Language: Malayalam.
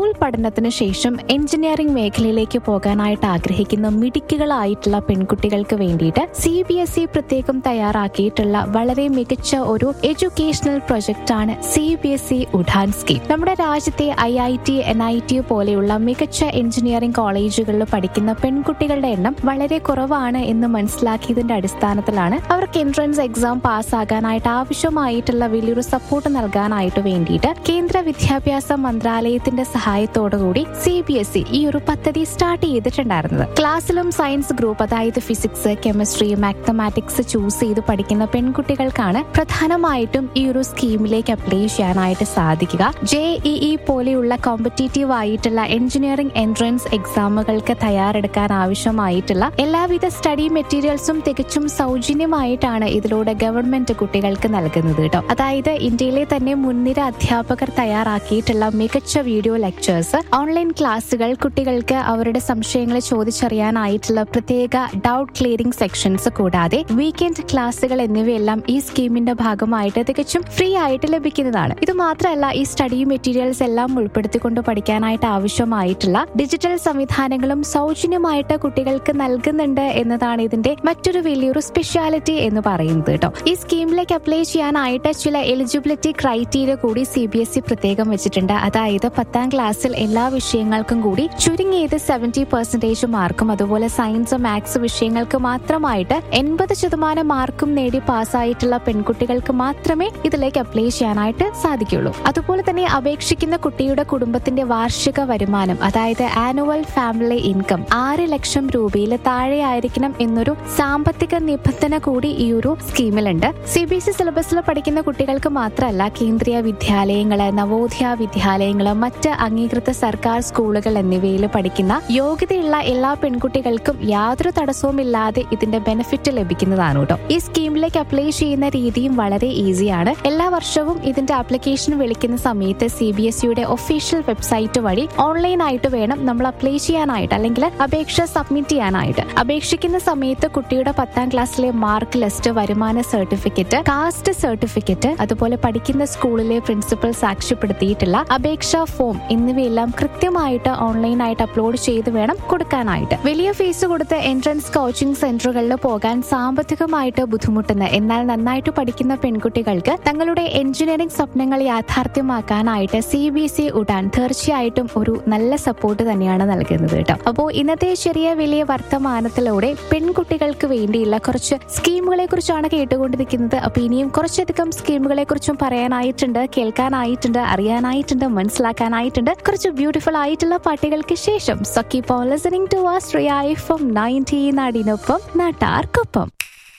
സ്കൂൾ പഠനത്തിന് ശേഷം എഞ്ചിനീയറിംഗ് മേഖലയിലേക്ക് പോകാനായിട്ട് ആഗ്രഹിക്കുന്ന മിടുക്കികളായിട്ടുള്ള പെൺകുട്ടികൾക്ക് വേണ്ടിയിട്ട് സി ബി എസ് ഇ പ്രത്യേകം തയ്യാറാക്കിയിട്ടുള്ള വളരെ മികച്ച ഒരു എഡ്യൂക്കേഷണൽ പ്രൊജക്ട് ആണ് C B S E Udaan scheme നമ്മുടെ രാജ്യത്തെ I I T N I T പോലെയുള്ള മികച്ച എഞ്ചിനീയറിംഗ് കോളേജുകളിൽ പഠിക്കുന്ന പെൺകുട്ടികളുടെ എണ്ണം വളരെ കുറവാണ് എന്ന് മനസ്സിലാക്കിയതിന്റെ അടിസ്ഥാനത്തിലാണ് അവർക്ക് എൻട്രൻസ് എക്സാം പാസ്സാകാനായിട്ട് ആവശ്യമായിട്ടുള്ള വലിയൊരു സപ്പോർട്ട് നൽകാനായിട്ട് വേണ്ടിയിട്ട് കേന്ദ്ര വിദ്യാഭ്യാസ മന്ത്രാലയത്തിന്റെ സഹായത്തോടുകൂടി സി ബി എസ് ഇ ഈ ഒരു പദ്ധതി സ്റ്റാർട്ട് ചെയ്തിട്ടുണ്ടായിരുന്നത് ക്ലാസ്സിലും സയൻസ് ഗ്രൂപ്പ് അതായത് ഫിസിക്സ് കെമിസ്ട്രി മാത്തമാറ്റിക്സ് ചൂസ് ചെയ്ത് പഠിക്കുന്ന പെൺകുട്ടികൾക്കാണ് പ്രധാനമായിട്ടും ഈ ഒരു സ്കീമിലേക്ക് അപ്ലൈ ചെയ്യാനായിട്ട് സാധിക്കുക ജെ ഇ ഇ പോലെയുള്ള കോമ്പറ്റേറ്റീവ് ആയിട്ടുള്ള എഞ്ചിനീയറിംഗ് എൻട്രൻസ് എക്സാമുകൾക്ക് തയ്യാറെടുക്കാൻ ആവശ്യമായിട്ടുള്ള എല്ലാവിധ സ്റ്റഡി മെറ്റീരിയൽസും തികച്ചും സൗജന്യമായിട്ടാണ് ഇതിലൂടെ ഗവൺമെന്റ് കുട്ടികൾക്ക് നൽകുന്നത് കേട്ടോ അതായത് ഇന്ത്യയിലെ തന്നെ മുൻനിര അധ്യാപകർ തയ്യാറാക്കിയിട്ടുള്ള മികച്ച വീഡിയോ ലെക്ചേഴ്സ് ഓൺലൈൻ ക്ലാസുകൾ കുട്ടികൾക്ക് അവരുടെ സംശയങ്ങൾ ചോദിച്ചറിയാനായിട്ടുള്ള പ്രത്യേക ഡൗട്ട് ക്ലിയറിംഗ് സെക്ഷൻസ് കൂടാതെ വീക്കെൻഡ് ക്ലാസുകൾ എന്നിവയെല്ലാം ഈ സ്കീമിന്റെ ഭാഗമായിട്ട് തികച്ചും ഫ്രീ ആയിട്ട് ലഭിക്കുന്നതാണ് ഇത് മാത്രമല്ല ഈ സ്റ്റഡി മെറ്റീരിയൽസ് എല്ലാം ഉൾപ്പെടുത്തിക്കൊണ്ട് പഠിക്കാനായിട്ട് ആവശ്യമായിട്ടുള്ള ഡിജിറ്റൽ സംവിധാനങ്ങളും സൗജന്യമായിട്ട് കുട്ടികൾക്ക് നൽകുന്നുണ്ട് എന്നതാണ് ഇതിന്റെ മറ്റൊരു വലിയൊരു സ്പെഷ്യാലിറ്റി എന്ന് പറയുന്നത് കേട്ടോ ഈ സ്കീമിലേക്ക് അപ്ലൈ ചെയ്യാനായിട്ട് ചില എലിജിബിലിറ്റി ക്രൈറ്റീരിയ കൂടി സി ബി എസ് ഇ പ്രത്യേകം വെച്ചിട്ടുണ്ട് അതായത് പത്താം ക്ലാസ്സിൽ എല്ലാ വിഷയങ്ങൾക്കും കൂടി ചുരുങ്ങിയത് സെവന്റി പെർസെന്റേജ് മാർക്കും അതുപോലെ സയൻസ് മാത്സ് വിഷയങ്ങൾക്ക് മാത്രമായിട്ട് എൺപത് ശതമാനം മാർക്കും നേടി പാസ്സായിട്ടുള്ള പെൺകുട്ടികൾക്ക് മാത്രമേ ഇതിലേക്ക് അപ്ലൈ ചെയ്യാനായിട്ട് സാധിക്കുള്ളൂ അതുപോലെ തന്നെ അപേക്ഷിക്കുന്ന കുട്ടിയുടെ കുടുംബത്തിന്റെ വാർഷിക വരുമാനം അതായത് ആനുവൽ ഫാമിലി ഇൻകം ആറ് ലക്ഷം രൂപയിൽ താഴെ ആയിരിക്കണം എന്നൊരു സാമ്പത്തിക നിബന്ധന കൂടി ഈ ഒരു സ്കീമിലുണ്ട് സി ബി എസ് ഇ സിലബസിൽ പഠിക്കുന്ന കുട്ടികൾക്ക് മാത്രമല്ല കേന്ദ്രീയ വിദ്യാലയങ്ങള് നവോദയ വിദ്യാലയങ്ങള് മറ്റ് അംഗീകൃത സർക്കാർ സ്കൂളുകൾ എന്നിവയിൽ പഠിക്കുന്ന യോഗ്യതയുള്ള എല്ലാ പെൺകുട്ടികൾക്കും യാതൊരു തടസ്സവുമില്ലാതെ ഇതിന്റെ ബെനിഫിറ്റ് ലഭിക്കുന്നതാണ് കേട്ടോ ഈ സ്കീമിലേക്ക് അപ്ലൈ ചെയ്യുന്ന രീതിയും വളരെ ഈസിയാണ് എല്ലാ വർഷവും ഇതിന്റെ ആപ്ലിക്കേഷൻ വിളിക്കുന്ന സമയത്ത് സി ബി എസ് സിയുടെ ഒഫീഷ്യൽ വെബ്സൈറ്റ് വഴി ഓൺലൈൻ ആയിട്ട് വേണം നമ്മൾ അപ്ലൈ ചെയ്യാനായിട്ട് അല്ലെങ്കിൽ അപേക്ഷ സബ്മിറ്റ് ചെയ്യാനായിട്ട് അപേക്ഷിക്കുന്ന സമയത്ത് കുട്ടിയുടെ പത്താം ക്ലാസ്സിലെ മാർക്ക് ലിസ്റ്റ് വരുമാന സർട്ടിഫിക്കറ്റ് കാസ്റ്റ് സർട്ടിഫിക്കറ്റ് അതുപോലെ പഠിക്കുന്ന സ്കൂളിലെ പ്രിൻസിപ്പൽ സാക്ഷ്യപ്പെടുത്തിയിട്ടുള്ള അപേക്ഷാ ഫോം എന്നിവയെല്ലാം കൃത്യമായിട്ട് ഓൺലൈനായിട്ട് അപ്ലോഡ് ചെയ്ത് വേണം കൊടുക്കാനായിട്ട് വലിയ ഫീസ് കൊടുത്ത് എൻട്രൻസ് കോച്ചിംഗ് സെന്ററുകളിൽ പോകാൻ സാമ്പത്തികമായിട്ട് ബുദ്ധിമുട്ടുന്ന എന്നാൽ നന്നായിട്ട് പഠിക്കുന്ന പെൺകുട്ടികൾക്ക് തങ്ങളുടെ എഞ്ചിനീയറിംഗ് സ്വപ്നങ്ങൾ യാഥാർത്ഥ്യമാക്കാനായിട്ട് സി ബി സി ഉടാൻ തീർച്ചയായിട്ടും ഒരു നല്ല സപ്പോർട്ട് തന്നെയാണ് നൽകുന്നത് കേട്ടോ അപ്പോൾ ഇന്നത്തെ ചെറിയ വലിയ വർത്തമാനത്തിലൂടെ പെൺകുട്ടികൾക്ക് വേണ്ടിയുള്ള കുറച്ച് സ്കീമുകളെ കുറിച്ചാണ് കേട്ടുകൊണ്ടിരിക്കുന്നത് അപ്പൊ ഇനിയും കുറച്ചധികം സ്കീമുകളെ കുറിച്ചും പറയാനായിട്ടുണ്ട് കേൾക്കാനായിട്ടുണ്ട് അറിയാനായിട്ടുണ്ട് മനസ്സിലാക്കാനായിട്ടുണ്ട് കുറച്ച് ബ്യൂട്ടിഫുൾ ആയിട്ടുള്ള പാട്ടുകൾക്ക് ശേഷം so keep on listening to Aashree from nineteen നാടിനൊപ്പം നാട്ടാർക്കൊപ്പം